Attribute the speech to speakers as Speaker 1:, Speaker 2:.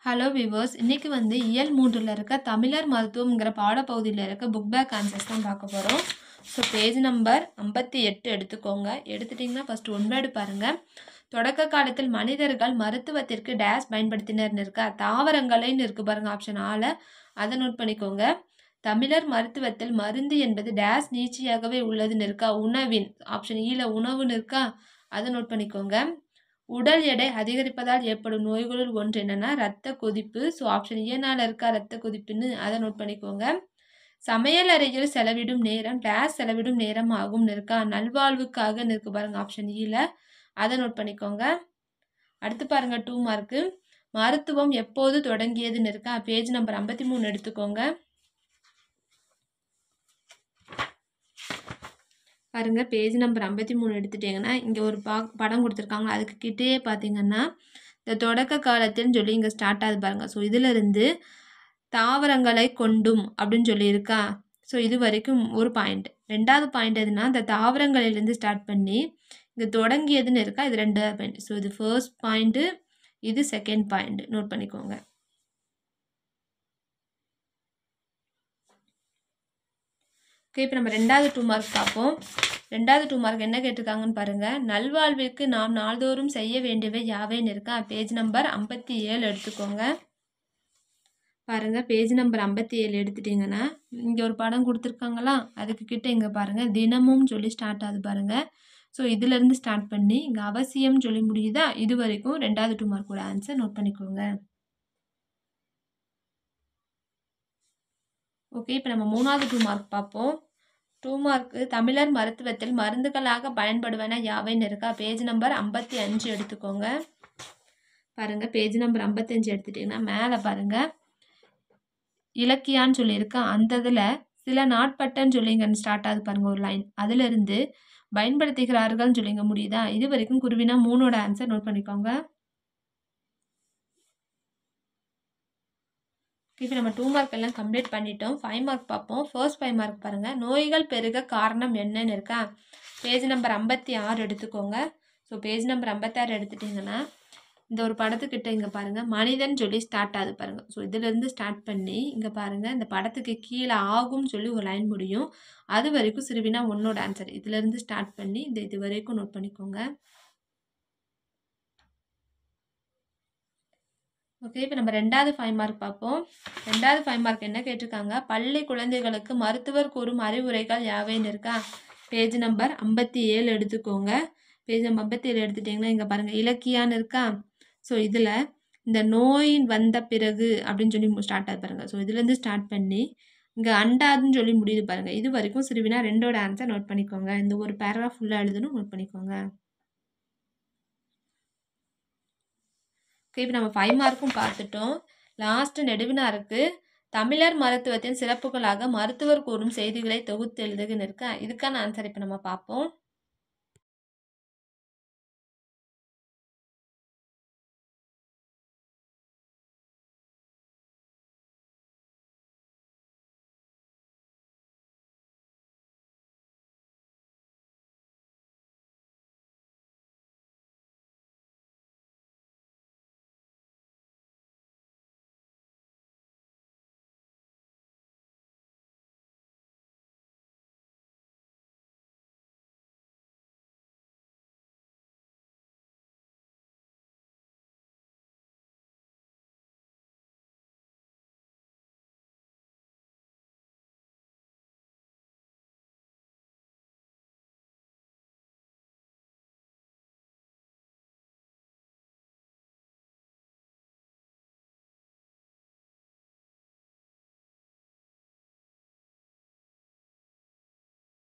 Speaker 1: hello viewers இன்னைக்கு வந்து இயல் மூன்றில் இருக்க தமிழர் மருத்துவம்ங்கிற பாடப்பகுதியில் இருக்க புக் பேக் ஆன்சர்ஸ் தான் பார்க்க போகிறோம் ஸோ பேஜ் நம்பர் ஐம்பத்தி எட்டு எடுத்துக்கோங்க எடுத்துட்டிங்கன்னா ஃபஸ்ட் ஒன்வேர்டு பாருங்கள் தொடக்க காலத்தில் மனிதர்கள் மருத்துவத்திற்கு டேஸ் பயன்படுத்தினர்னு இருக்கா தாவரங்களைன்னு இருக்கு பாருங்க ஆப்ஷன் ஆல அதை நோட் பண்ணிக்கோங்க தமிழர் மருத்துவத்தில் மருந்து என்பது டேஸ் நீட்சியாகவே உள்ளதுன்னு இருக்கா உணவின் ஆப்ஷன் ஈல உணவுன்னு இருக்கா அதை நோட் பண்ணிக்கோங்க உடல் எடை அதிகரிப்பதால் ஏற்படும் நோய்களுள் ஒன்று என்னன்னா ரத்த கொதிப்பு ஸோ ஆப்ஷன் ஏனால இருக்கா ரத்த கொதிப்புன்னு அதை நோட் பண்ணிக்கோங்க சமையல் அறையில் செலவிடும் நேரம் டேஸ் செலவிடும் நேரம் ஆகும்னு இருக்கா நல்வாழ்வுக்காக இருக்கு பாருங்க ஆப்ஷன் ஈல அதை நோட் பண்ணிக்கோங்க அடுத்து பாருங்க டூ மார்க்கு மருத்துவம் எப்போது தொடங்கியதுன்னு இருக்கா பேஜ் நம்பர் ஐம்பத்தி மூணு எடுத்துக்கோங்க பாருங்க பேஜ் நம்பர் ஐம்பத்தி மூணு எடுத்துட்டிங்கன்னா இங்கே ஒரு பா படம் கொடுத்துருக்காங்க அதுக்கு கிட்டேயே பார்த்தீங்கன்னா இந்த தொடக்க காலத்தில்னு சொல்லி இங்கே ஸ்டார்ட் ஆகுது பாருங்கள் ஸோ இதிலிருந்து தாவரங்களை கொண்டும் அப்படின்னு சொல்லியிருக்கா ஸோ இது வரைக்கும் ஒரு பாயிண்ட் ரெண்டாவது பாயிண்ட் எதுனா இந்த தாவரங்களிலேருந்து ஸ்டார்ட் பண்ணி இங்கே தொடங்கியதுன்னு இருக்கா இது ரெண்டாவது பாயிண்ட் ஸோ இது ஃபர்ஸ்ட் பாயிண்ட்டு இது செகண்ட் பாயிண்ட் நோட் பண்ணிக்கோங்க ஓகே இப்போ நம்ம ரெண்டாவது டூ மார்க் பார்ப்போம் ரெண்டாவது டூ மார்க் என்ன கேட்டிருக்காங்கன்னு பாருங்கள் நல்வாழ்விற்கு நாம் நாள்தோறும் செய்ய வேண்டியவை யாவைன்னு இருக்கா பேஜ் நம்பர் ஐம்பத்தி ஏழு எடுத்துக்கோங்க பாருங்கள் பேஜ் நம்பர் ஐம்பத்தி ஏழு எடுத்துட்டிங்கன்னா இங்கே ஒரு படம் கொடுத்துருக்காங்களா அதுக்கு கிட்ட இங்கே பாருங்கள் தினமும் சொல்லி ஸ்டார்ட் ஆகுது பாருங்கள் ஸோ இதிலேருந்து ஸ்டார்ட் பண்ணி இங்கே அவசியம் சொல்லி முடியுதா இது வரைக்கும் ரெண்டாவது டூ மார்க்கோட ஆன்சர் நோட் பண்ணிக்கோங்க ஓகே இப்போ நம்ம மூணாவது டூ மார்க் பார்ப்போம் டூ மார்க்கு தமிழர் மருத்துவத்தில் மருந்துகளாக பயன்படுவன யாவைன்னு இருக்கா பேஜ் நம்பர் ஐம்பத்தி அஞ்சு எடுத்துக்கோங்க பாருங்கள் பேஜ் நம்பர் ஐம்பத்தஞ்சு எடுத்துட்டிங்கன்னா மேலே பாருங்கள் இலக்கியான்னு சொல்லியிருக்கா அந்த இதில் சில நாட்பட்டன்னு சொல்லிங்க ஸ்டார்ட் ஆகுது பாருங்கள் ஒரு லைன் அதிலிருந்து பயன்படுத்துகிறார்கள்னு சொல்லிங்க முடியுதா இது வரைக்கும் குருவினா மூணோட ஆன்சர் நோட் பண்ணிக்கோங்க இப்போ நம்ம டூ மார்க் எல்லாம் கம்ப்ளீட் பண்ணிட்டோம் ஃபைவ் மார்க் பார்ப்போம் ஃபர்ஸ்ட் ஃபைவ் மார்க் பாருங்கள் நோய்கள் பெருக காரணம் என்னன்னு இருக்கா பேஜ் நம்பர் ஐம்பத்தி ஆறு எடுத்துக்கோங்க ஸோ பேஜ் நம்பர் ஐம்பத்தாறு எடுத்துட்டிங்கன்னா இந்த ஒரு படத்துக்கிட்ட இங்கே பாருங்கள் மனிதன் சொல்லி ஸ்டார்ட் ஆகுது பாருங்கள் ஸோ இதிலேருந்து ஸ்டார்ட் பண்ணி இங்கே பாருங்கள் இந்த படத்துக்கு கீழே ஆகும்னு சொல்லி ஒரு லைன் முடியும் அது வரைக்கும் சிறுவினா ஒன்னோட ஆன்சர் இதுலேருந்து ஸ்டார்ட் பண்ணி இந்த இது வரைக்கும் நோட் பண்ணிக்கோங்க ஓகே இப்போ நம்ம ரெண்டாவது ஃபைவ் மார்க் பார்ப்போம் ரெண்டாவது ஃபைவ் மார்க் என்ன கேட்டிருக்காங்க பள்ளி குழந்தைகளுக்கு மருத்துவர் கூறும் அறிவுரைகள் யாவைன்னு இருக்கா பேஜ் நம்பர் ஐம்பத்தி ஏழு எடுத்துக்கோங்க பேஜ் நம்பர் ஐம்பத்தி ஏழு எடுத்துட்டிங்கன்னா இங்கே பாருங்கள் இலக்கியான்னு இருக்கா ஸோ இதில் இந்த நோய் வந்த பிறகு அப்படின்னு சொல்லி ஸ்டார்ட் ஆகுது பாருங்கள் ஸோ இதுலேருந்து ஸ்டார்ட் பண்ணி இங்கே அண்டாதுன்னு சொல்லி முடியுது பாருங்கள் இது வரைக்கும் சிறுவினா ரெண்டோட ஆன்சர் நோட் பண்ணிக்கோங்க இந்த ஒரு பேராகிராஃப் ஃபுல்லாக எழுதணும் நோட் பண்ணிக்கோங்க ஓகே இப்போ நம்ம ஃபைவ் மார்க்கும் பார்த்துட்டோம் லாஸ்ட்டு நெடுவினாருக்கு தமிழர் மருத்துவத்தின் சிறப்புகளாக மருத்துவர் கூறும் செய்திகளை தொகுத்து எழுதுகன்னு இருக்கா இதுக்கான ஆன்சர் இப்போ நம்ம பார்ப்போம்